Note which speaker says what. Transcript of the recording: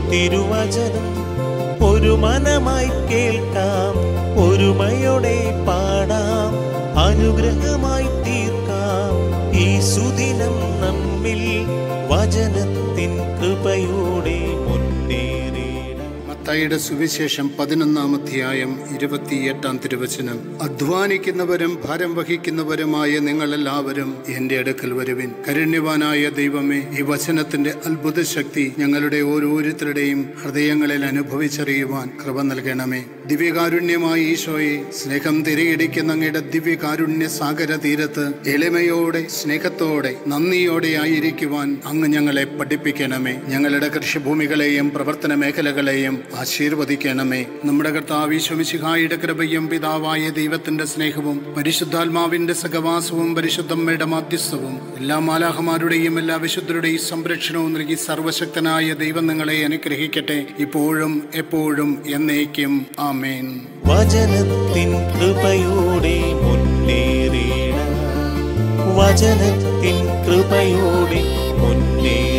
Speaker 1: തിരുവചനം ഒരു മനമായി കേൾക്കാം ഒരുമയോടെ പാടാം അനുഗ്രഹമായി തീർക്കാം ഈ സുദിനം നമ്മിൽ വചനത്തിൻ കൃപയോടെ മുന്നേറിയിടാം
Speaker 2: മത്തായിയുടെ സുവിശേഷം പതിനൊന്നാം അധ്യായം ഇരുപത്തിയെട്ടാം തിരുവചനം അധ്വാനിക്കുന്നവരും ഭാരം വഹിക്കുന്നവരുമായ നിങ്ങളെല്ലാവരും എന്റെ അടുക്കൽ വരുവിൻ കരുണ്യവാനായ ദൈവമേ ഈ വചനത്തിന്റെ അത്ഭുത ശക്തി ഞങ്ങളുടെ ഓരോരുത്തരുടെയും ഹൃദയങ്ങളിൽ അനുഭവിച്ചറിയുവാൻ കൃപ നൽകണമേ ദിവ്യകാരുണ്യമായ ഈശോയെ സ്നേഹം തിരയിടിക്കുന്ന അങ്ങയുടെ ദിവ്യകാരുണ്യ സാഗര തീരത്ത് എളിമയോടെ സ്നേഹത്തോടെ നന്ദിയോടെ ആയിരിക്കുവാൻ അങ്ങ് ഞങ്ങളെ പഠിപ്പിക്കണമേ ഞങ്ങളുടെ കൃഷിഭൂമികളെയും പ്രവർത്തന മേഖലകളെയും ആശീർവദിക്കണമേ നമ്മുടെ കർത്താവ് ഈശോമിശിഹായുടെ കൃപയും പിതാവായ ദൈവത്തിന്റെ സ്നേഹവും പരിശുദ്ധാത്മാവിന്റെ സഹവാസവും പരിശുദ്ധമ്മയുടെ മാധ്യസ്ഥവും എല്ലാ മാലാഹമാരുടെയും എല്ലാ വിശുദ്ധരുടെയും സംരക്ഷണവും നൽകി സർവശക്തനായ ദൈവം നിങ്ങളെ അനുഗ്രഹിക്കട്ടെ ഇപ്പോഴും എപ്പോഴും എന്നേക്കും ആമേൻ
Speaker 1: വചനത്തിൻ കൃപയോടെ മുന്നേറിയിടാം വചനത്തിൻ കൃപയോടെ മുന്നേറിയിടാം